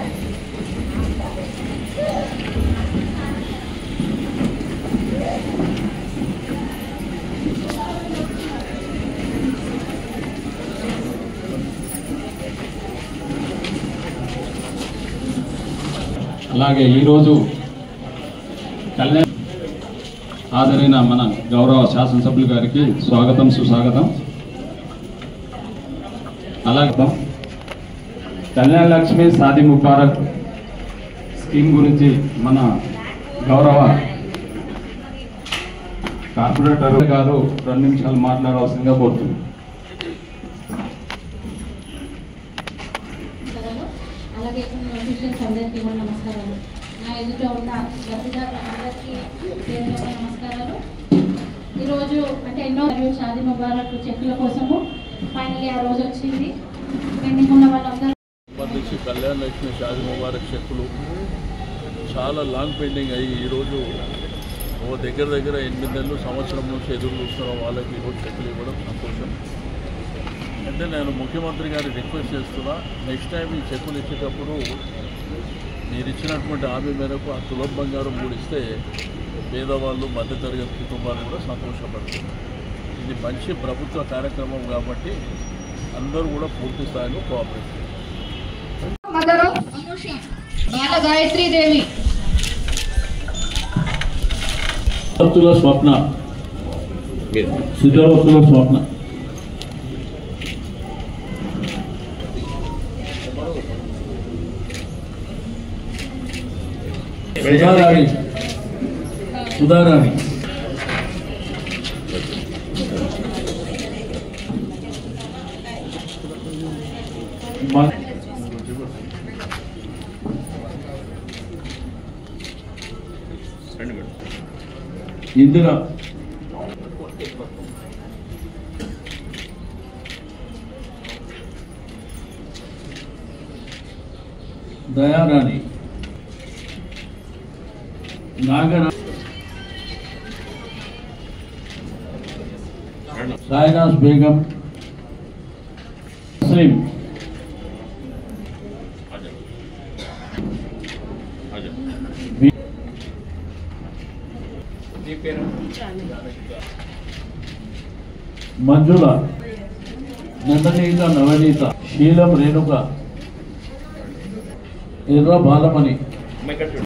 అలాగే ఈరోజు కళ్యాణ్ హాజరైన మన గౌరవ శాసనసభ్యులు గారికి స్వాగతం సుస్వాగతం అలాగే కళ్యాణ్ లక్ష్మి సాది ముబారక్ స్కీమ్ గురించి మన గౌరవ కార్పొరేటర్ గారు రెండు నిమిషాలు మాట్లాడవలసిందిగా కోరుతున్నాను నమస్కారాలు అలాగే ఆఫీషియల్స్ అందరికీ కూడా నమస్కారాలు నా ఎదుట ఉన్న లబ్ధిదారులందరికీ పేరు పేరున నమస్కారాలు ఈరోజు అంటే ఎన్నో మరియు షాదీ ముబారక్ చెక్కుల కోసము ఫైనల్లీ ఆ రోజు వచ్చింది పెండింగ్ ఉన్న వాళ్ళందరూ సంబంధించి కళ్యాణ లక్ష్మి షాది ముబారక్ చెక్కులు చాలా లాంగ్ పెండింగ్ అయ్యి ఈరోజు ఓ దగ్గర దగ్గర ఎనిమిది నెలలు సంవత్సరం నుంచి ఎదురు చూస్తున్న వాళ్ళకి ఈరోజు చెక్కులు ఇవ్వడం సంతోషం అంటే నేను ముఖ్యమంత్రి గారికి రిక్వెస్ట్ చేస్తున్నా నెక్స్ట్ టైం ఈ చెక్కులు ఇచ్చేటప్పుడు మీరు ఇచ్చినటువంటి హామీ మేరకు ఆ తులం బంగారం కూడా ఇస్తే పేదవాళ్ళు మధ్యతరగతి కుటుంబాలు కూడా సంతోషపడుతున్నారు ఇది మంచి ప్రభుత్వ కార్యక్రమం కాబట్టి అందరూ కూడా పూర్తి స్థాయిలో కోఆపరేట్ చేయాలి మదరు బాల గాయత్రి దేవి సిద్ధవత్తుల స్వప్న సిద్ధవత్తుల స్వప్న సుధారాణి సుధారాణి మ- ఇందిరా దయారాణి నాగర సాయినాథ్ బేగం ముస్లిం వి- మంజుల నందనీత నవనీత శీలం రేణుక ఎర్ర బాలమణి